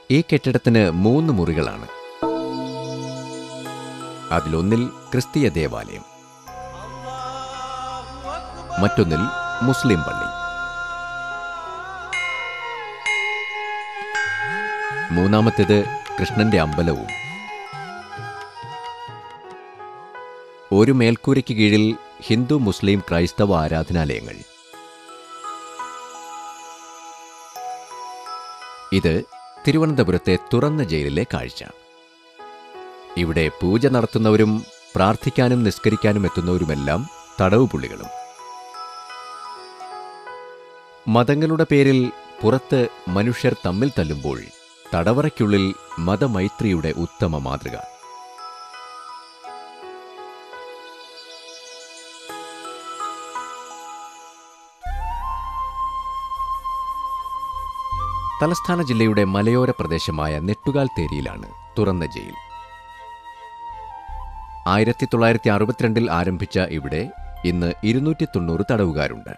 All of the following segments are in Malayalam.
ഈ കെട്ടിടത്തിന് മൂന്ന് മുറികളാണ് അതിലൊന്നിൽ ക്രിസ്തീയ ദേവാലയം മറ്റൊന്നിൽ മുസ്ലിം പള്ളി മൂന്നാമത്തേത് കൃഷ്ണന്റെ അമ്പലവും ഒരു മേൽക്കൂരയ്ക്ക് കീഴിൽ ഹിന്ദു മുസ്ലിം ക്രൈസ്തവ ആരാധനാലയങ്ങൾ ഇത് തിരുവനന്തപുരത്തെ തുറന്ന ജയിലിലെ കാഴ്ച ഇവിടെ പൂജ നടത്തുന്നവരും പ്രാർത്ഥിക്കാനും നിസ്കരിക്കാനും എത്തുന്നവരുമെല്ലാം തടവ് പുള്ളികളും മതങ്ങളുടെ പേരിൽ പുറത്ത് മനുഷ്യർ തമ്മിൽ തല്ലുമ്പോൾ തടവറയ്ക്കുള്ളിൽ മതമൈത്രിയുടെ ഉത്തമ മാതൃക തലസ്ഥാന ജില്ലയുടെ മലയോര പ്രദേശമായ നെട്ടുകാൽ തേരിയിലാണ് തുറന്ന ജയിൽ ആയിരത്തി തൊള്ളായിരത്തി അറുപത്തിരണ്ടിൽ ആരംഭിച്ച ഇവിടെ ഇന്ന് ഇരുന്നൂറ്റി തൊണ്ണൂറ് തടവുകാരുണ്ട്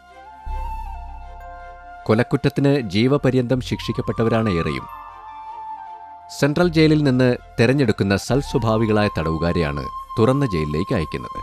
കൊലക്കുറ്റത്തിന് ജീവപര്യന്തം ശിക്ഷിക്കപ്പെട്ടവരാണ് ഏറെയും സെൻട്രൽ ജയിലിൽ നിന്ന് തെരഞ്ഞെടുക്കുന്ന സൽസ്വഭാവികളായ തടവുകാരെയാണ് തുറന്ന ജയിലിലേക്ക് അയക്കുന്നത്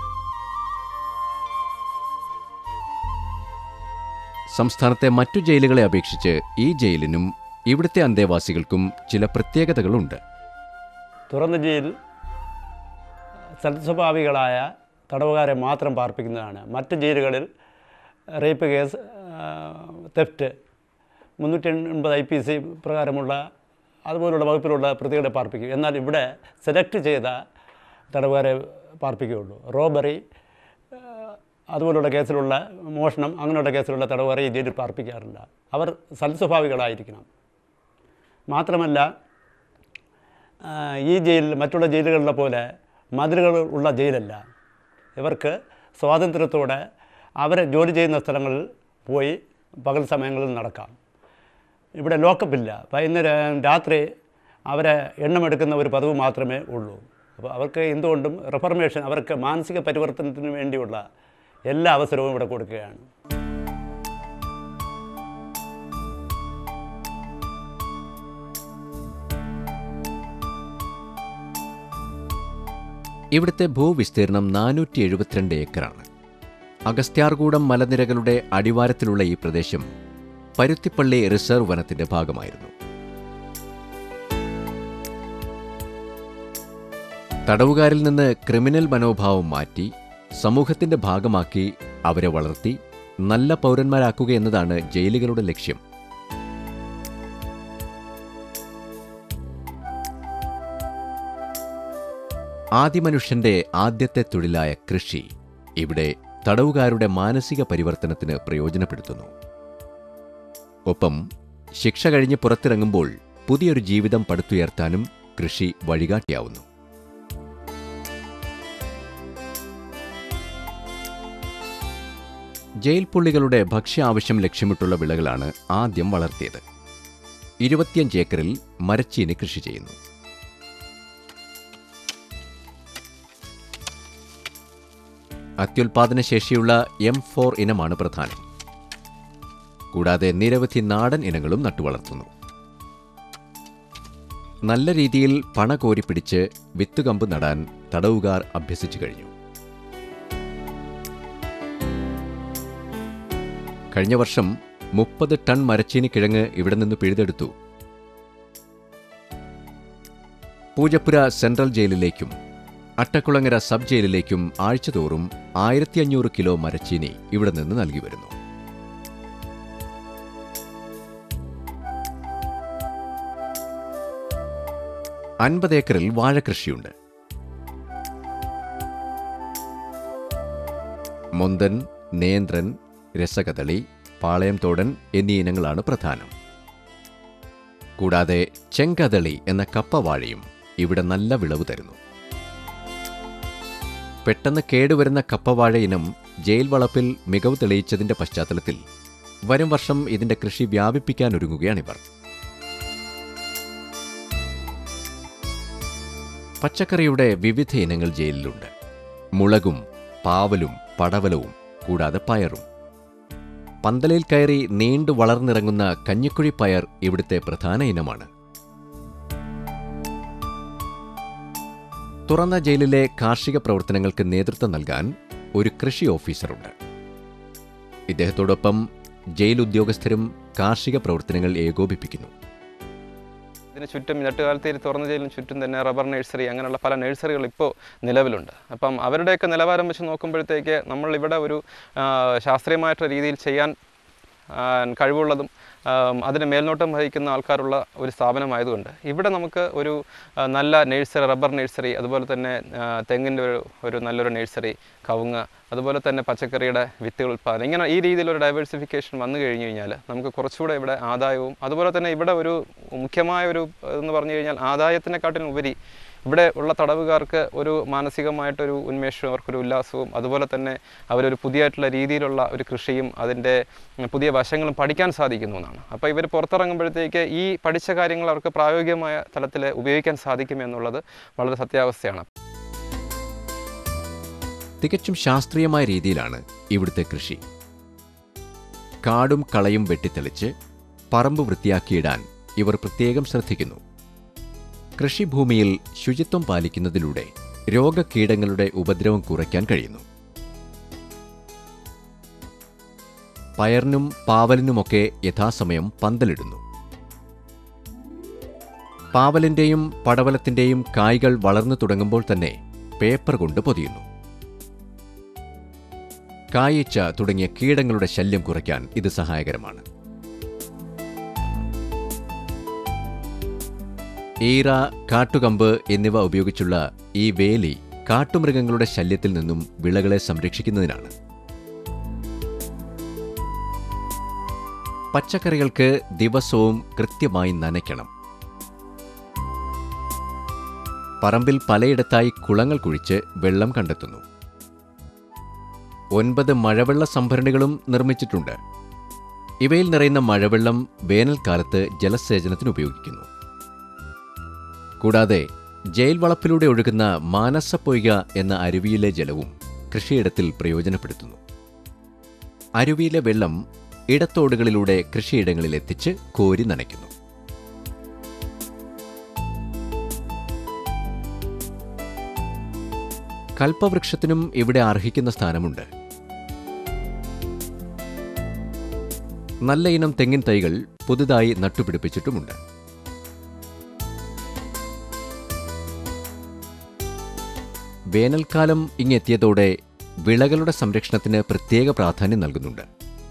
സംസ്ഥാനത്തെ മറ്റു ജയിലുകളെ അപേക്ഷിച്ച് ഈ ജയിലിനും ഇവിടുത്തെ അന്തേവാസികൾക്കും ചില പ്രത്യേകതകളുണ്ട് തുറന്ന ജയിൽ സൽസ്വഭാവികളായ തടവുകാരെ മാത്രം പാർപ്പിക്കുന്നതാണ് മറ്റ് ജയിലുകളിൽ റേപ്പ് കേസ് തെഫ്റ്റ് മുന്നൂറ്റി എൺപത് ഐ പി സി പ്രകാരമുള്ള അതുപോലുള്ള വകുപ്പിലുള്ള പ്രതികളെ പാർപ്പിക്കും എന്നാൽ ഇവിടെ സെലക്ട് ചെയ്ത തടവുകാരെ പാർപ്പിക്കുകയുള്ളൂ റോബറി അതുപോലുള്ള കേസിലുള്ള മോഷണം അങ്ങനെയുള്ള കേസിലുള്ള തടവുകാരെ ഈ ജയിലിൽ പാർപ്പിക്കാറില്ല അവർ സൽസ്വഭാവികളായിരിക്കണം മാത്രമല്ല ആ, ഈ ജയിലിൽ മറ്റുള്ള ജയിലുകളിലെ പോലെ മതിലുകൾ ഉള്ള ജയിലല്ല ഇവർക്ക് സ്വാതന്ത്ര്യത്തോടെ അവരെ ജോലി ചെയ്യുന്ന സ്ഥലങ്ങളിൽ പോയി പകൽ സമയങ്ങളിൽ നടക്കാം ഇവിടെ ലോക്കപ്പില്ല വൈകുന്നേരം രാത്രി അവരെ എണ്ണമെടുക്കുന്ന ഒരു പതിവ് മാത്രമേ ഉള്ളൂ അപ്പോൾ അവർക്ക് എന്തുകൊണ്ടും റിഫർമേഷൻ അവർക്ക് മാനസിക പരിവർത്തനത്തിന് വേണ്ടിയുള്ള എല്ലാ അവസരവും ഇവിടെ കൊടുക്കുകയാണ് ഇവിടുത്തെ ഭൂവിസ്തീർണം നാനൂറ്റി എഴുപത്തിരണ്ട് ഏക്കറാണ് അഗസ്ത്യാർകൂടം മലനിരകളുടെ അടിവാരത്തിലുള്ള ഈ പ്രദേശം പരുത്തിപ്പള്ളി റിസർവ് വനത്തിന്റെ ഭാഗമായിരുന്നു തടവുകാരിൽ നിന്ന് ക്രിമിനൽ മനോഭാവം മാറ്റി സമൂഹത്തിന്റെ ഭാഗമാക്കി അവരെ വളർത്തി നല്ല പൗരന്മാരാക്കുക എന്നതാണ് ജയിലുകളുടെ ലക്ഷ്യം ആദിമനുഷ്യന്റെ ആദ്യത്തെ തൊഴിലായ കൃഷി ഇവിടെ തടവുകാരുടെ മാനസിക പരിവർത്തനത്തിന് പ്രയോജനപ്പെടുത്തുന്നു ഒപ്പം ശിക്ഷ കഴിഞ്ഞ് പുറത്തിറങ്ങുമ്പോൾ പുതിയൊരു ജീവിതം പടുത്തുയർത്താനും കൃഷി വഴികാട്ടിയാവുന്നു ജയിൽ പുള്ളികളുടെ ഭക്ഷ്യ ആവശ്യം ലക്ഷ്യമിട്ടുള്ള വിളകളാണ് ആദ്യം വളർത്തിയത് ഇരുപത്തിയഞ്ച് ഏക്കറിൽ മരച്ചീനി കൃഷി ചെയ്യുന്നു അത്യുൽപാദന ശേഷിയുള്ള എം ഫോർ ഇനമാണ് പ്രധാനം കൂടാതെ നിരവധി നാടൻ ഇനങ്ങളും നട്ടുവളർത്തുന്നു നല്ല രീതിയിൽ പണ കോരിപ്പിടിച്ച് വിത്തുകമ്പ് നടാൻ തടവുകാർ അഭ്യസിച്ചു കഴിഞ്ഞു കഴിഞ്ഞ വർഷം മുപ്പത് ടൺ മരച്ചീനി കിഴങ്ങ് ഇവിടെ നിന്ന് പിഴുതെടുത്തു പൂജപ്പുര സെൻട്രൽ ജയിലിലേക്കും അട്ടക്കുളങ്ങര സബ് ജയിലിലേക്കും ആഴ്ചതോറും ആയിരത്തി അഞ്ഞൂറ് കിലോ മരച്ചീനി ഇവിടെ നിന്ന് നൽകി വരുന്നു അൻപത് ഏക്കറിൽ വാഴകൃഷിയുണ്ട് മൊന്തൻ നേന്ത്രൻ രസകദളി പാളയംതോടൻ എന്നീ ഇനങ്ങളാണ് പ്രധാനം കൂടാതെ ചെങ്കദളി എന്ന കപ്പവാഴയും ഇവിടെ നല്ല വിളവ് തരുന്നു പെട്ടെന്ന് കേടുവരുന്ന കപ്പവാഴ ഇനം ജയിൽ വളപ്പിൽ മികവ് തെളിയിച്ചതിന്റെ പശ്ചാത്തലത്തിൽ വരും വർഷം ഇതിന്റെ കൃഷി വ്യാപിപ്പിക്കാനൊരുങ്ങുകയാണിവർ പച്ചക്കറിയുടെ വിവിധ ഇനങ്ങൾ ജയിലിലുണ്ട് മുളകും പാവലും പടവലവും കൂടാതെ പയറും പന്തലിൽ കയറി നീണ്ടു വളർന്നിറങ്ങുന്ന കഞ്ഞിക്കുഴി പയർ ഇവിടുത്തെ പ്രധാന ഇനമാണ് തുറന്ന ജയിലിലെ കാർഷിക പ്രവർത്തനങ്ങൾക്ക് നേതൃത്വം നൽകാൻ ഒരു കൃഷി ഓഫീസറുണ്ട് ഇദ്ദേഹത്തോടൊപ്പം ജയിൽ ഉദ്യോഗസ്ഥരും കാർഷിക പ്രവർത്തനങ്ങൾ ഏകോപിപ്പിക്കുന്നു ഇതിന് ചുറ്റും നെട്ടുകാലത്തേരി തുറന്ന ജയിലിന് ചുറ്റും തന്നെ റബ്ബർ നഴ്സറി അങ്ങനെയുള്ള പല നഴ്സറികൾ ഇപ്പോൾ നിലവിലുണ്ട് അപ്പം അവരുടെയൊക്കെ നിലവാരം വെച്ച് നോക്കുമ്പോഴത്തേക്ക് നമ്മൾ ഇവിടെ ഒരു ആ, ശാസ്ത്രീയമായിട്ടുള്ള രീതിയിൽ ചെയ്യാൻ ആ, കഴിവുള്ളതും ആ, അതിന് മേൽനോട്ടം വഹിക്കുന്ന ആൾക്കാരുള്ള ഒരു സ്ഥാപനമായതുകൊണ്ട് ഇവിടെ നമുക്ക് ഒരു ആ, നല്ല നഴ്സറി റബ്ബർ നഴ്സറി അതുപോലെ തന്നെ ആ, തെങ്ങിൻ്റെ ഒരു ഒരു നല്ലൊരു നഴ്സറി കവുങ്ങ് അതുപോലെ തന്നെ പച്ചക്കറിയുടെ വിത്തുകൾ ഉൽപ്പാദനം ഇങ്ങനെ ഈ രീതിയിലൊരു ഡൈവേഴ്സിഫിക്കേഷൻ വന്നു കഴിഞ്ഞു കഴിഞ്ഞാൽ നമുക്ക് കുറച്ചുകൂടെ ഇവിടെ ആദായവും അതുപോലെ തന്നെ ഇവിടെ ഒരു മുഖ്യമായ ഒരു എന്ന് പറഞ്ഞു കഴിഞ്ഞാൽ ആദായത്തിനെക്കാട്ടിലും ഉപരി ഇവിടെ ഉള്ള തടവുകാർക്ക് ഒരു മാനസികമായിട്ടൊരു ഉന്മേഷവും അവർക്കൊരു ഉല്ലാസവും അതുപോലെ തന്നെ അവരൊരു പുതിയതായിട്ടുള്ള രീതിയിലുള്ള ഒരു കൃഷിയും അതിൻ്റെ ഉം, പുതിയ വശങ്ങളും പഠിക്കാൻ സാധിക്കുന്നു എന്നാണ് അപ്പോൾ ഇവർ പുറത്തിറങ്ങുമ്പോഴത്തേക്ക് ഈ പഠിച്ച കാര്യങ്ങൾ അവർക്ക് പ്രായോഗികമായ തലത്തിൽ ഉപയോഗിക്കാൻ സാധിക്കുമെന്നുള്ളത് വളരെ സത്യാവസ്ഥയാണ് തികച്ചും ശാസ്ത്രീയമായ രീതിയിലാണ് ഇവിടുത്തെ കൃഷി കാടും കളയും വെട്ടിത്തെളിച്ച് പറമ്പ് വൃത്തിയാക്കിയിടാൻ ഇവർ പ്രത്യേകം ശ്രദ്ധിക്കുന്നു കൃഷിഭൂമിയിൽ ശുചിത്വം പാലിക്കുന്നതിലൂടെ രോഗകീടങ്ങളുടെ ഉപദ്രവം കുറയ്ക്കാൻ കഴിയുന്നു പയറിനും പാവലിനുമൊക്കെ യഥാസമയം പന്തലിടുന്നു പാവലിന്റെയും പടവലത്തിന്റെയും കായ്കൾ വളർന്നു തുടങ്ങുമ്പോൾ തന്നെ പേപ്പർ കൊണ്ട് പൊതിയുന്നു കായീച്ച തുടങ്ങിയ കീടങ്ങളുടെ ശല്യം കുറയ്ക്കാൻ ഇത് സഹായകരമാണ് ഈറ കാട്ടുകമ്പ് എന്നിവ ഉപയോഗിച്ചുള്ള ഈ വേലി കാട്ടുമൃഗങ്ങളുടെ ശല്യത്തിൽ നിന്നും വിളകളെ സംരക്ഷിക്കുന്നതിനാണ് പച്ചക്കറികൾക്ക് ദിവസവും കൃത്യമായി നനയ്ക്കണം പറമ്പിൽ പലയിടത്തായി കുളങ്ങൾ കുഴിച്ച് വെള്ളം കണ്ടെത്തുന്നു ഒൻപത് മഴവെള്ള സംഭരണികളും നിർമ്മിച്ചിട്ടുണ്ട് ഇവയിൽ നിറയുന്ന മഴവെള്ളം വേനൽക്കാലത്ത് ജലസേചനത്തിന് ഉപയോഗിക്കുന്നു കൂടാതെ ജയിൽ വളപ്പിലൂടെ ഒഴുകുന്ന മാനസപ്പൊയ്ക എന്ന അരുവിയിലെ ജലവും കൃഷിയിടത്തിൽ പ്രയോജനപ്പെടുത്തുന്നു അരുവിയിലെ വെള്ളം ഇടത്തോടുകളിലൂടെ കൃഷിയിടങ്ങളിൽ എത്തിച്ച് കോരി നനയ്ക്കുന്നു കൽപ്പവൃക്ഷത്തിനും ഇവിടെ അർഹിക്കുന്ന സ്ഥാനമുണ്ട് നല്ല ഇനം തെങ്ങിൻ തൈകൾ പുതുതായി നട്ടുപിടിപ്പിച്ചിട്ടുമുണ്ട് വേനൽക്കാലം ഇങ്ങെത്തിയതോടെ വിളകളുടെ സംരക്ഷണത്തിന് പ്രത്യേക പ്രാധാന്യം നൽകുന്നുണ്ട്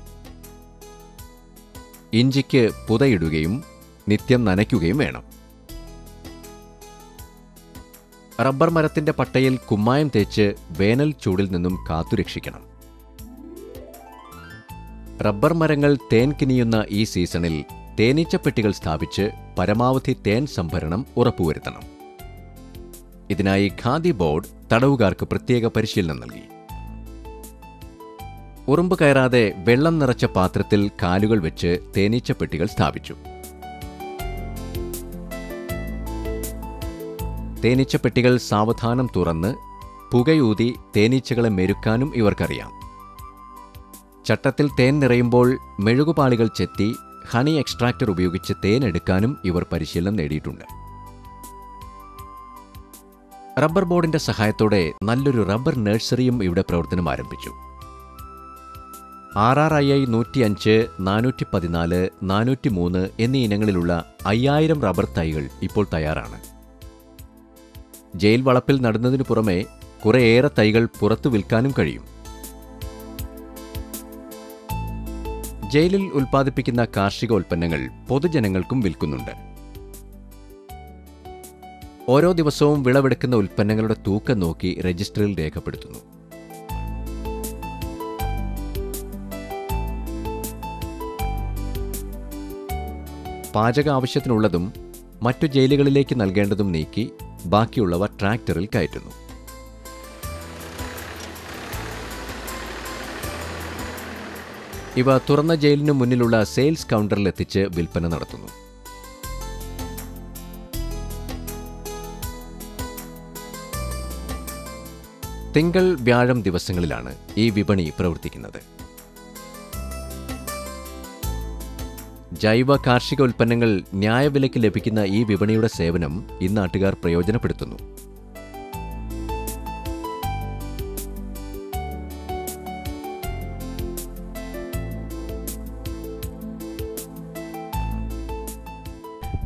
ഇഞ്ചിക്ക് പുതയിടുകയും നിത്യം നനയ്ക്കുകയും വേണം റബ്ബർ മരത്തിന്റെ പട്ടയിൽ കുമ്മായം തേച്ച് വേനൽ ചൂടിൽ നിന്നും കാത്തുരക്ഷിക്കണം റബ്ബർ മരങ്ങൾ തേൻ കിനിയുന്ന ഈ സീസണിൽ തേനീച്ചപ്പെട്ടികൾ സ്ഥാപിച്ച് പരമാവധി തേൻ സംഭരണം ഉറപ്പുവരുത്തണം ഇതിനായി ഖാദി ബോർഡ് തടവുകാർക്ക് പ്രത്യേക പരിശീലനം നൽകി ഉറുമ്പ് കയറാതെ വെള്ളം നിറച്ച പാത്രത്തിൽ കാലുകൾ വെച്ച് തേനീച്ചപ്പെട്ടികൾ സ്ഥാപിച്ചു തേനീച്ചപ്പെട്ടികൾ സാവധാനം തുറന്ന് പുകയൂതി തേനീച്ചകളെ മെരുക്കാനും ഇവർക്കറിയാം ചട്ടത്തിൽ തേൻ നിറയുമ്പോൾ മെഴുകുപാളികൾ ചെത്തി ഹണി എക്സ്ട്രാക്ടർ ഉപയോഗിച്ച് തേൻ എടുക്കാനും ഇവർ പരിശീലനം നേടിയിട്ടുണ്ട് റബ്ബർ ബോർഡിന്റെ സഹായത്തോടെ നല്ലൊരു റബ്ബർ നഴ്സറിയും ഇവിടെ പ്രവർത്തനം ആരംഭിച്ചു ആർ ആർ ഐ ഐ നൂറ്റിയഞ്ച് നാനൂറ്റി പതിനാല് നാനൂറ്റി മൂന്ന് എന്നീ ഇനങ്ങളിലുള്ള അയ്യായിരം റബ്ബർ തൈകൾ ഇപ്പോൾ തയ്യാറാണ് ജയിൽ വളപ്പിൽ നടുന്നതിനു പുറമെ കുറേയേറെ തൈകൾ പുറത്തു വിൽക്കാനും കഴിയും ജയിലിൽ ഉൽപ്പാദിപ്പിക്കുന്ന കാർഷിക ഉൽപ്പന്നങ്ങൾ പൊതുജനങ്ങൾക്കും വിൽക്കുന്നുണ്ട് ഓരോ ദിവസവും വിളവെടുക്കുന്ന ഉൽപ്പന്നങ്ങളുടെ തൂക്കം നോക്കി രജിസ്റ്ററിൽ രേഖപ്പെടുത്തുന്നു പാചക ആവശ്യത്തിനുള്ളതും മറ്റു ജയിലുകളിലേക്ക് നൽകേണ്ടതും നീക്കി ബാക്കിയുള്ളവ ട്രാക്ടറിൽ കയറ്റുന്നു ഇവ തുറന്ന ജയിലിനു മുന്നിലുള്ള സെയിൽസ് കൗണ്ടറിൽ എത്തിച്ച് വിൽപ്പന നടത്തുന്നു തിങ്കൾ വ്യാഴം ദിവസങ്ങളിലാണ് ഈ വിപണി പ്രവർത്തിക്കുന്നത് ജൈവ കാർഷിക ഉൽപ്പന്നങ്ങൾ ന്യായവിലയ്ക്ക് ലഭിക്കുന്ന ഈ വിപണിയുടെ സേവനം ഇന്ന് നാട്ടുകാർ പ്രയോജനപ്പെടുത്തുന്നു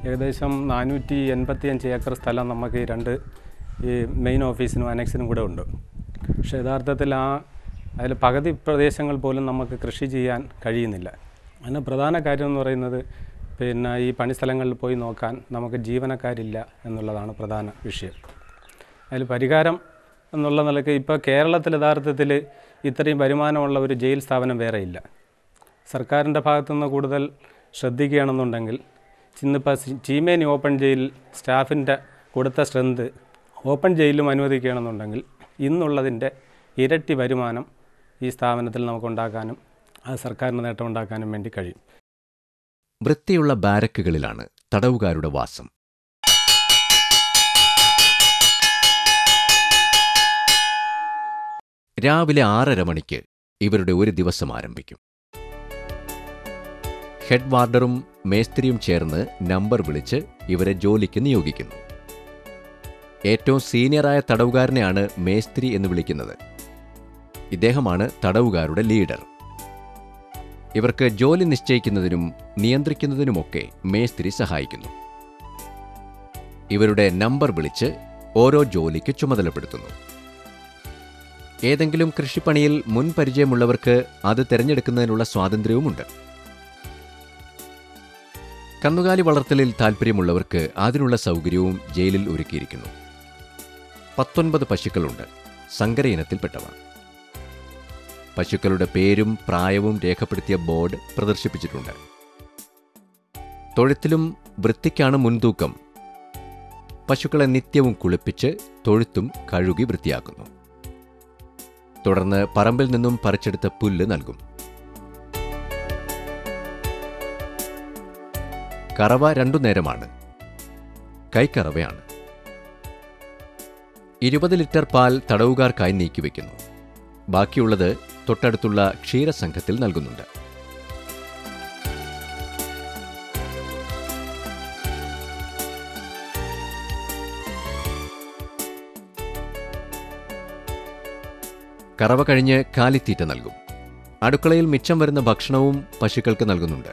ഏകദേശം നാനൂറ്റി എൺപത്തിയഞ്ച് ഏക്കർ സ്ഥലം നമുക്ക് ഈ രണ്ട് ഈ മെയിൻ ഓഫീസിനും അനക്സിനും കൂടെ ഉണ്ട് പക്ഷേ യഥാർത്ഥത്തിൽ ആ അതിൽ പകുതി പ്രദേശങ്ങൾ പോലും നമുക്ക് കൃഷി ചെയ്യാൻ കഴിയുന്നില്ല അതിന് പ്രധാന കാര്യം എന്ന് പറയുന്നത് പിന്നെ ഈ പണിസ്ഥലങ്ങളിൽ പോയി നോക്കാൻ നമുക്ക് ജീവനക്കാരില്ല എന്നുള്ളതാണ് പ്രധാന വിഷയം അതിൽ പരിഹാരം എന്നുള്ള നിലയ്ക്ക് ഇപ്പോൾ കേരളത്തിൽ യഥാർത്ഥത്തിൽ ഇത്രയും വരുമാനമുള്ള ഒരു ജയിൽ സ്ഥാപനം വേറെ ഇല്ല സർക്കാരിൻ്റെ ഭാഗത്തുനിന്ന് കൂടുതൽ ശ്രദ്ധിക്കുകയാണെന്നുണ്ടെങ്കിൽ ഇന്നിപ്പോൾ ചീമേനി ഓപ്പൺ ജയിൽ സ്റ്റാഫിൻ്റെ കൊടുത്ത സ്ട്രെങ്ത് ഓപ്പൺ ജയിലിലും അനുവദിക്കുകയാണെന്നുണ്ടെങ്കിൽ ഇന്നുള്ളതിൻ്റെ ഇരട്ടി വരുമാനം ഈ സ്ഥാപനത്തിൽ നമുക്കുണ്ടാക്കാനും ആ സർക്കാരിന് നേട്ടമുണ്ടാക്കാനും വേണ്ടി കഴിയും വൃത്തിയുള്ള ബാരക്കുകളിലാണ് തടവുകാരുടെ വാസം രാവിലെ ആറര മണിക്ക് ഇവരുടെ ഒരു ദിവസം ആരംഭിക്കും ഹെഡ് വാർഡറും മേസ്ത്രിയും ചേർന്ന് നമ്പർ വിളിച്ച് ഇവരെ ജോലിക്ക് നിയോഗിക്കുന്നു ഏറ്റവും സീനിയറായ തടവുകാരനെയാണ് മേസ്ത്രി എന്ന് വിളിക്കുന്നത് ഇദ്ദേഹമാണ് തടവുകാരുടെ ലീഡർ ഇവർക്ക് ജോലി നിശ്ചയിക്കുന്നതിനും നിയന്ത്രിക്കുന്നതിനുമൊക്കെ മേസ്ത്രി സഹായിക്കുന്നു ഇവരുടെ നമ്പർ വിളിച്ച് ഓരോ ജോലിക്ക് ചുമതലപ്പെടുത്തുന്നു ഏതെങ്കിലും കൃഷിപ്പണിയിൽ മുൻ പരിചയമുള്ളവർക്ക് അത് തിരഞ്ഞെടുക്കുന്നതിനുള്ള സ്വാതന്ത്ര്യവുമുണ്ട് കന്നുകാലി വളർത്തലിൽ താൽപ്പര്യമുള്ളവർക്ക് അതിനുള്ള സൗകര്യവും ജയിലിൽ ഒരുക്കിയിരിക്കുന്നു പത്തൊൻപത് പശുക്കളുണ്ട് സങ്കര ഇനത്തിൽപ്പെട്ടവ പശുക്കളുടെ പേരും പ്രായവും രേഖപ്പെടുത്തിയ ബോർഡ് പ്രദർശിപ്പിച്ചിട്ടുണ്ട് തൊഴുത്തിലും വൃത്തിക്കാണ് മുൻതൂക്കം പശുക്കളെ നിത്യവും കുളിപ്പിച്ച് തൊഴുത്തും കഴുകി വൃത്തിയാക്കുന്നു തുടർന്ന് പറമ്പിൽ നിന്നും പറിച്ചെടുത്ത പുല്ല് നൽകും കറവ രണ്ടു നേരമാണ് കൈക്കറവയാണ് ഇരുപത് ലിറ്റർ പാൽ തടവുകാർക്കായി നീക്കിവെക്കുന്നു ബാക്കിയുള്ളത് തൊട്ടടുത്തുള്ള ക്ഷീരസംഘത്തിൽ നൽകുന്നുണ്ട് കറവ കഴിഞ്ഞ് കാലിത്തീറ്റ നൽകും അടുക്കളയിൽ മിച്ചം വരുന്ന ഭക്ഷണവും പശുക്കൾക്ക് നൽകുന്നുണ്ട്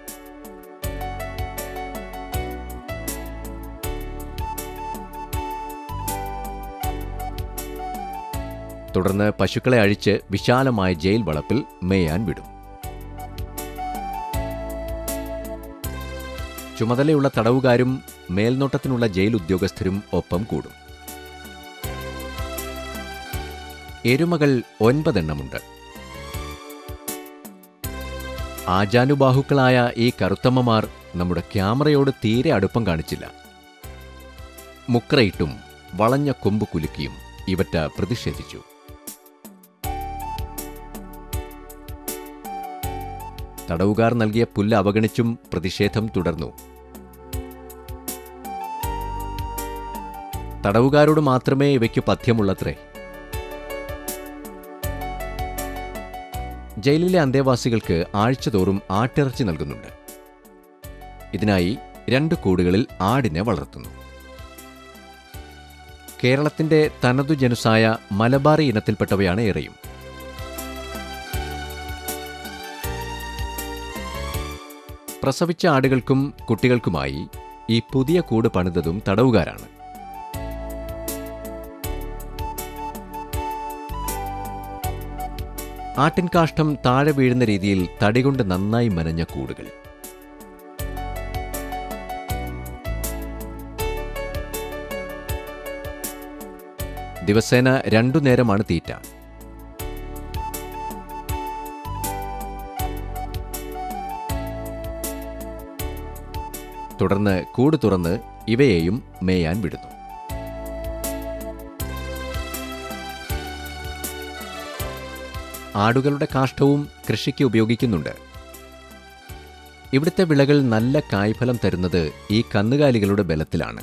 തുടർന്ന് പശുക്കളെ അഴിച്ച് വിശാലമായ ജയിൽ വളപ്പിൽ മേയാൻ വിടും ചുമതലയുള്ള തടവുകാരും മേൽനോട്ടത്തിനുള്ള ജയിൽ ഉദ്യോഗസ്ഥരും ഒപ്പം കൂടും എരുമകൾ ഒൻപതെണ്ണമുണ്ട് ആജാനുബാഹുക്കളായ ഈ കറുത്തമ്മമാർ നമ്മുടെ ക്യാമറയോട് തീരെ അടുപ്പം കാണിച്ചില്ല മുക്രയിട്ടും വളഞ്ഞ കൊമ്പ് കുലുക്കിയും ഇവറ്റ പ്രതിഷേധിച്ചു തടവുകാർ നൽകിയ പുല്ല് അവഗണിച്ചും പ്രതിഷേധം തുടർന്നു തടവുകാരോട് മാത്രമേ ഇവയ്ക്ക് പഥ്യമുള്ളത്രേ ജയിലിലെ അന്തേവാസികൾക്ക് ആഴ്ചതോറും ആട്ടിറച്ചി നൽകുന്നുണ്ട് ഇതിനായി രണ്ട് കൂടുകളിൽ ആടിനെ വളർത്തുന്നു കേരളത്തിന്റെ തനതു ജനുസായ മലബാറി ഇനത്തിൽപ്പെട്ടവയാണ് ഏറെയും പ്രസവിച്ച ആടുകൾക്കും കുട്ടികൾക്കുമായി ഈ പുതിയ കൂട് പണിതതും തടവുകാരാണ് ആട്ടിൻകാഷ്ടം താഴെ വീഴുന്ന രീതിയിൽ തടികൊണ്ട് നന്നായി മനഞ്ഞ കൂടുകൾ ദിവസേന രണ്ടു നേരമാണ് തീറ്റ തുടർന്ന് കൂട് തുറന്ന് ഇവയെയും മേയാൻ വിടുന്നു ആടുകളുടെ കാഷ്ടവും കൃഷിക്ക് ഉപയോഗിക്കുന്നുണ്ട് ഇവിടുത്തെ വിളകൾ നല്ല കായ്ഫലം തരുന്നത് ഈ കന്നുകാലികളുടെ ബലത്തിലാണ്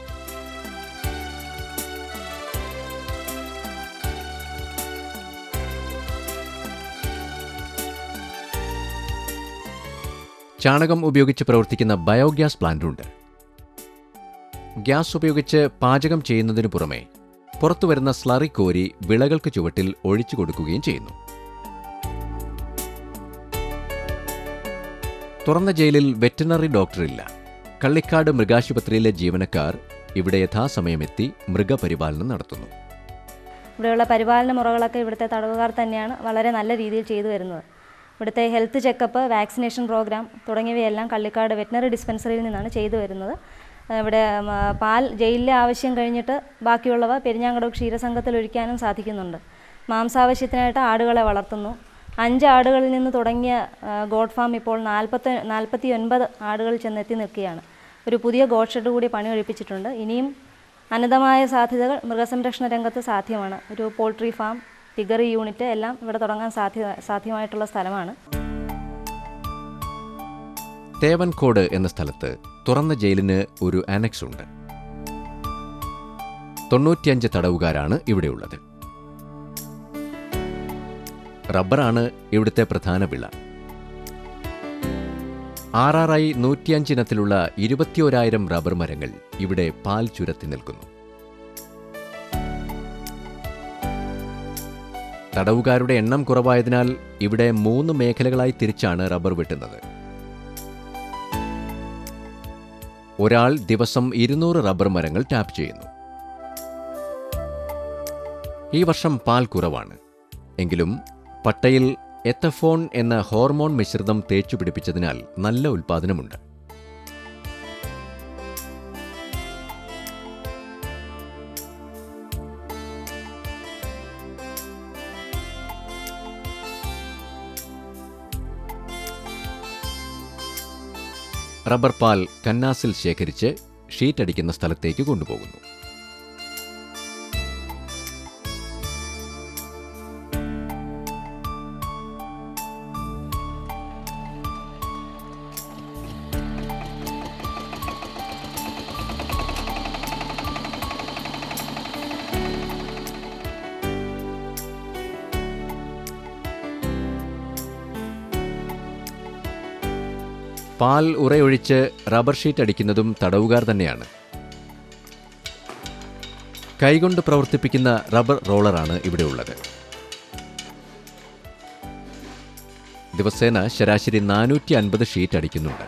ചാണകം ഉപയോഗിച്ച് പ്രവർത്തിക്കുന്ന ബയോഗ്യാസ് പ്ലാന്റുണ്ട് ഗ്യാസ് ഉപയോഗിച്ച് പാചകം ചെയ്യുന്നതിനു പുറമെ പുറത്തുവരുന്ന സ്ലറി കോരി വിളകൾക്ക് ചുവട്ടിൽ ഒഴിച്ചു കൊടുക്കുകയും ചെയ്യുന്നു തുറന്ന ജയിലിൽ വെറ്റിനറി ഡോക്ടറില്ല കള്ളിക്കാട് മൃഗാശുപത്രിയിലെ ജീവനക്കാർ ഇവിടെ യഥാസമയമെത്തി മൃഗപരിപാലനം നടത്തുന്നു ഇവിടെയുള്ള പരിപാലന മുറകളൊക്കെ ഇവിടുത്തെ തടവുകാർ തന്നെയാണ് വളരെ നല്ല രീതിയിൽ ചെയ്തു വരുന്നത് ഇവിടുത്തെ ഹെൽത്ത് ചെക്കപ്പ് വാക്സിനേഷൻ പ്രോഗ്രാം തുടങ്ങിയവയെല്ലാം കള്ളിക്കാട് വെറ്റിനറി ഡിസ്പെൻസറിയിൽ നിന്നാണ് ചെയ്തു വരുന്നത് ആ, ഇവിടെ ഉം, ആ, പാൽ ജയിലിലെ ആവശ്യം കഴിഞ്ഞിട്ട് ബാക്കിയുള്ളവ പെരിഞ്ഞാങ്കടവ് ക്ഷീരസംഘത്തിൽ ഒഴിക്കാനും സാധിക്കുന്നുണ്ട് മാംസാവശ്യത്തിനായിട്ട് ആടുകളെ വളർത്തുന്നു അഞ്ച് ആടുകളിൽ നിന്ന് തുടങ്ങിയ ആ, ഗോഡ് ഫാം ഇപ്പോൾ നാൽപ്പത്തി നാൽപ്പത്തി ഒൻപത് ആടുകൾ ചെന്നെത്തി നിൽക്കുകയാണ് ഒരു പുതിയ ഗോഡ് ഷെഡ് കൂടി പണി കഴിപ്പിച്ചിട്ടുണ്ട് ഇനിയും അനന്തമായ സാധ്യതകൾ മൃഗസംരക്ഷണ രംഗത്ത് സാധ്യമാണ് ഒരു പോൾട്രി ഫാം പിഗറി യൂണിറ്റ് എല്ലാം ഇവിടെ തുടങ്ങാൻ സാധ്യ സാധ്യമായിട്ടുള്ള സ്ഥലമാണ് തേവൻകോട് എന്ന സ്ഥലത്ത് തുറന്ന ജയിലിന് ഒരു ആനക്സ് ഉണ്ട് തൊണ്ണൂറ്റിയഞ്ച് തടവുകാരാണ് ഇവിടെയുള്ളത് റബ്ബറാണ് ഇവിടുത്തെ പ്രധാന വിള ആർ ആർ ഐ നൂറ്റിയഞ്ചിനത്തിലുള്ള ഇരുപത്തിയോരായിരം റബ്ബർ മരങ്ങൾ ഇവിടെ പാൽ ചുരത്തി നിൽക്കുന്നു തടവുകാരുടെ എണ്ണം കുറവായതിനാൽ ഇവിടെ മൂന്ന് മേഖലകളായി തിരിച്ചാണ് റബ്ബർ വെട്ടുന്നത് ഒരാൾ ദിവസം ഇരുന്നൂറ് റബ്ബർ മരങ്ങൾ ടാപ്പ് ചെയ്യുന്നു ഈ വർഷം പാൽ കുറവാണ് എങ്കിലും പട്ടയിൽ എത്തഫോൺ എന്ന ഹോർമോൺ മിശ്രിതം തേച്ചു പിടിപ്പിച്ചതിനാൽ നല്ല ഉൽപാദനമുണ്ട് റബ്ബർ പാൽ കന്നാസിൽ ശേഖരിച്ച് ഷീറ്റ് അടിക്കുന്ന സ്ഥലത്തേക്ക് കൊണ്ടുപോകുന്നു പാൽ ഉറയൊഴിച്ച് റബ്ബർ ഷീറ്റ് അടിക്കുന്നതും തടവുകാർ തന്നെയാണ് കൈകൊണ്ട് പ്രവർത്തിപ്പിക്കുന്ന റബ്ബർ റോളറാണ് ഇവിടെ ഉള്ളത് ദിവസേന ശരാശരി നാനൂറ്റി അൻപത് ഷീറ്റ് അടിക്കുന്നുണ്ട്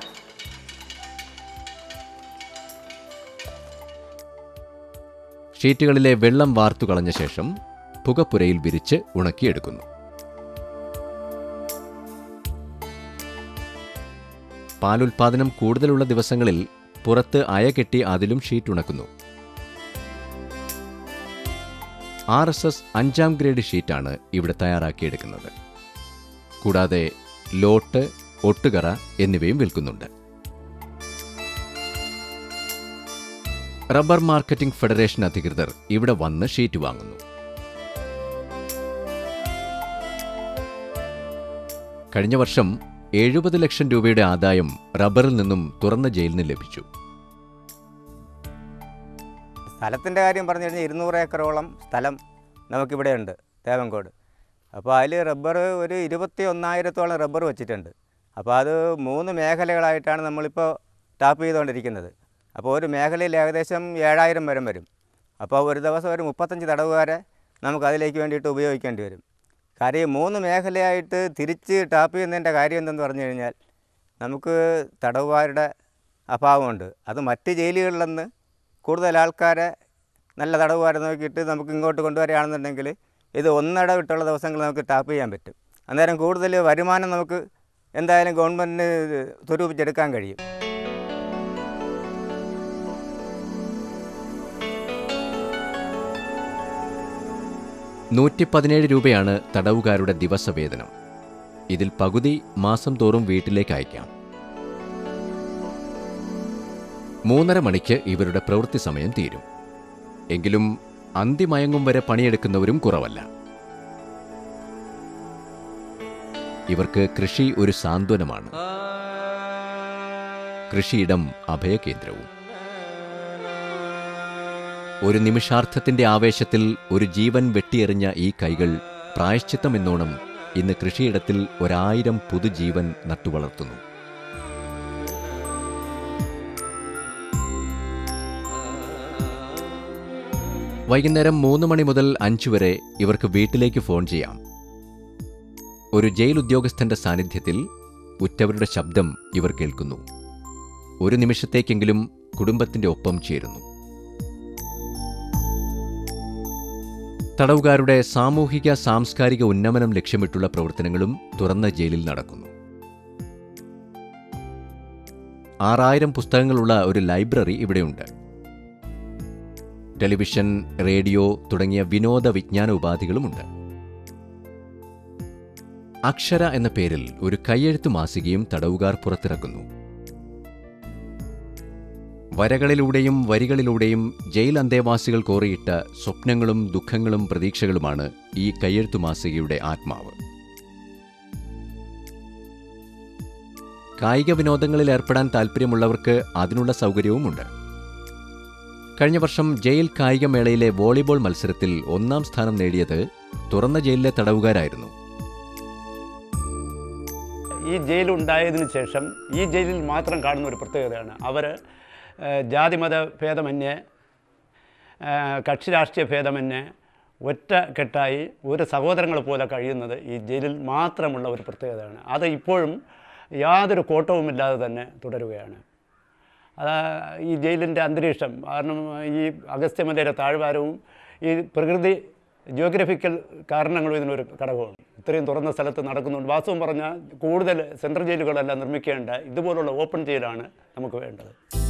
ഷീറ്റുകളിലെ വെള്ളം വാർത്തു കളഞ്ഞ ശേഷം പുകപ്പുരയിൽ വിരിച്ച് ഉണക്കിയെടുക്കുന്നു പാലുൽപാദനം കൂടുതലുള്ള ദിവസങ്ങളിൽ പുറത്ത് അയ കെട്ടി അതിലും ഷീറ്റ് ഉണക്കുന്നു ആർ എസ് എസ് അഞ്ചാം ഗ്രേഡ് ഷീറ്റാണ് ഇവിടെ തയ്യാറാക്കിയെടുക്കുന്നത് കൂടാതെ ലോട്ട് ഒട്ടുകറ എന്നിവയും വിൽക്കുന്നുണ്ട് റബ്ബർ മാർക്കറ്റിംഗ് ഫെഡറേഷൻ അധികൃതർ ഇവിടെ വന്ന് ഷീറ്റ് വാങ്ങുന്നു കഴിഞ്ഞ വർഷം എഴുപത് ലക്ഷം രൂപയുടെ ആദായം റബ്ബറിൽ നിന്നും തുറന്ന ജയിലിന് ലഭിച്ചു സ്ഥലത്തിൻ്റെ കാര്യം പറഞ്ഞു കഴിഞ്ഞാൽ ഇരുന്നൂറ് ഏക്കറോളം സ്ഥലം നമുക്കിവിടെ ഉണ്ട് തേവങ്കോട് അപ്പോൾ അതിൽ റബ്ബർ ഒരു ഇരുപത്തി ഒന്നായിരത്തോളം റബ്ബർ വെച്ചിട്ടുണ്ട് അപ്പോൾ അത് മൂന്ന് മേഖലകളായിട്ടാണ് നമ്മളിപ്പോൾ ടാപ്പ് ചെയ്തുകൊണ്ടിരിക്കുന്നത് അപ്പോൾ ഒരു മേഖലയിൽ ഏകദേശം ഏഴായിരം വരം വരും അപ്പോൾ ഒരു ദിവസം ഒരു മുപ്പത്തഞ്ച് തടവുകാരെ നമുക്ക് അതിലേക്ക് വേണ്ടിയിട്ട് ഉപയോഗിക്കേണ്ടി വരും കാര്യം ഈ മൂന്ന് മേഖലയായിട്ട് തിരിച്ച് ടാപ്പ് ചെയ്യുന്നതിൻ്റെ കാര്യം എന്തെന്ന് പറഞ്ഞു കഴിഞ്ഞാൽ നമുക്ക് തടവുകാരുടെ അഭാവമുണ്ട് അത് മറ്റ് ജയിലുകളിൽ നിന്ന് കൂടുതൽ ആൾക്കാരെ നല്ല തടവുകാരെ നോക്കിയിട്ട് നമുക്ക് ഇങ്ങോട്ട് കൊണ്ടുവരികയാണെന്നുണ്ടെങ്കിൽ ഇത് ഒന്നിട വിട്ടുള്ള ദിവസങ്ങൾ നമുക്ക് ടാപ്പ് ചെയ്യാൻ പറ്റും അന്നേരം കൂടുതൽ വരുമാനം നമുക്ക് എന്തായാലും ഗവൺമെൻറ്റിന് സ്വരൂപിച്ചെടുക്കാൻ കഴിയും നൂറ്റി പതിനേഴ് രൂപയാണ് തടവുകാരുടെ ദിവസവേതനം ഇതിൽ പകുതി മാസം തോറും വീട്ടിലേക്ക് അയക്കാം മൂന്നര മണിക്ക് ഇവരുടെ പ്രവൃത്തി സമയം തീരും എങ്കിലും അന്തിമയങ്ങും വരെ പണിയെടുക്കുന്നവരും കുറവല്ല ഇവർക്ക് കൃഷി ഒരു സാന്ത്വനമാണ് കൃഷിയിടം അഭയകേന്ദ്രവും ഒരു നിമിഷാർത്ഥത്തിന്റെ ആവേശത്തിൽ ഒരു ജീവൻ വെട്ടിയെറിഞ്ഞ ഈ കൈകൾ പ്രായശ്ചിത്തമെന്നോണം ഇന്ന് കൃഷിയിടത്തിൽ ഒരായിരം പുതുജീവൻ നട്ടുവളർത്തുന്നു വൈകുന്നേരം മൂന്ന് മണി മുതൽ അഞ്ചു വരെ ഇവർക്ക് വീട്ടിലേക്ക് ഫോൺ ചെയ്യാം ഒരു ജയിൽ ഉദ്യോഗസ്ഥന്റെ സാന്നിധ്യത്തിൽ ഉറ്റവരുടെ ശബ്ദം ഇവർ കേൾക്കുന്നു ഒരു നിമിഷത്തേക്കെങ്കിലും കുടുംബത്തിന്റെ ഒപ്പം ചേരുന്നു തടവുകാരുടെ സാമൂഹിക സാംസ്കാരിക ഉന്നമനം ലക്ഷ്യമിട്ടുള്ള പ്രവർത്തനങ്ങളും തുറന്ന ജയിലിൽ നടക്കുന്നു ആറായിരം പുസ്തകങ്ങളുള്ള ഒരു ലൈബ്രറി ഇവിടെയുണ്ട് ടെലിവിഷൻ റേഡിയോ തുടങ്ങിയ വിനോദ വിജ്ഞാന ഉപാധികളുമുണ്ട് അക്ഷര എന്ന പേരിൽ ഒരു കയ്യെഴുത്ത് മാസികയും തടവുകാർ പുറത്തിറക്കുന്നു വരകളിലൂടെയും വരികളിലൂടെയും ജയിൽ അന്തേവാസികൾ കോറിയിട്ട സ്വപ്നങ്ങളും ദുഃഖങ്ങളും പ്രതീക്ഷകളുമാണ് ഈ കയ്യെഴുത്തു മാസികയുടെ ആത്മാവ് കായിക വിനോദങ്ങളിൽ ഏർപ്പെടാൻ താൽപ്പര്യമുള്ളവർക്ക് അതിനുള്ള സൗകര്യവുമുണ്ട് കഴിഞ്ഞ വർഷം ജയിൽ കായികമേളയിലെ വോളിബോൾ മത്സരത്തിൽ ഒന്നാം സ്ഥാനം നേടിയത് തുറന്ന ജയിലിലെ തടവുകാരായിരുന്നു ഈ ജയിലുണ്ടായതിനു ശേഷം ഈ ജയിലിൽ മാത്രം കാണുന്ന ഒരു പ്രത്യേകതയാണ് അവർ ജാതിമത ഭേദമന്യേ ആ, കക്ഷി രാഷ്ട്രീയ ഭേദമന്യേ ഒറ്റ കെട്ടായി ഒരു സഹോദരങ്ങൾ പോലെ കഴിയുന്നത് ഈ ജയിലിൽ മാത്രമുള്ള ഒരു പ്രത്യേകതയാണ് അത് ഇപ്പോഴും യാതൊരു കോട്ടവുമില്ലാതെ തന്നെ തുടരുകയാണ് അത് ഈ ജയിലിൻ്റെ അന്തരീക്ഷം കാരണം ഈ അഗസ്ത്യമലയുടെ താഴ്വാരവും ഈ പ്രകൃതി ജിയോഗ്രഫിക്കൽ കാരണങ്ങളും ഇതിനൊരു ഘടകമാണ് ഇത്രയും തുറന്ന സ്ഥലത്ത് നടക്കുന്നുണ്ട് വാസ്തവം പറഞ്ഞാൽ കൂടുതൽ സെൻട്രൽ ജയിലുകളെല്ലാം നിർമ്മിക്കേണ്ട ഇതുപോലുള്ള ഓപ്പൺ ജയിലാണ് നമുക്ക് വേണ്ടത്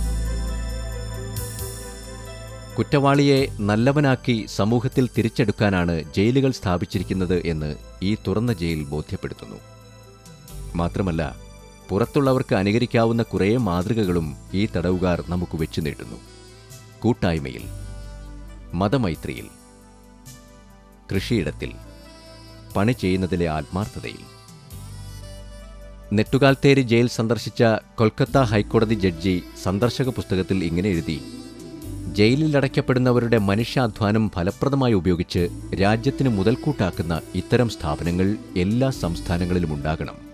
കുറ്റവാളിയെ നല്ലവനാക്കി സമൂഹത്തിൽ തിരിച്ചെടുക്കാനാണ് ജയിലുകൾ സ്ഥാപിച്ചിരിക്കുന്നത് എന്ന് ഈ തുറന്ന ജയിൽ ബോധ്യപ്പെടുത്തുന്നു മാത്രമല്ല പുറത്തുള്ളവർക്ക് അനുകരിക്കാവുന്ന കുറേ മാതൃകകളും ഈ തടവുകാർ നമുക്ക് വെച്ചു നീട്ടുന്നു കൂട്ടായ്മയിൽ മതമൈത്രിയിൽ കൃഷിയിടത്തിൽ പണി ചെയ്യുന്നതിലെ ആത്മാർത്ഥതയിൽ നെട്ടുകാൽത്തേരി ജയിൽ സന്ദർശിച്ച കൊൽക്കത്ത ഹൈക്കോടതി ജഡ്ജി സന്ദർശക പുസ്തകത്തിൽ ഇങ്ങനെ എഴുതി ജയിലിൽ അടയ്ക്കപ്പെടുന്നവരുടെ മനുഷ്യാധ്വാനം ഫലപ്രദമായി ഉപയോഗിച്ച് രാജ്യത്തിന് മുതൽക്കൂട്ടാക്കുന്ന ഇത്തരം സ്ഥാപനങ്ങൾ എല്ലാ സംസ്ഥാനങ്ങളിലും ഉണ്ടാകണം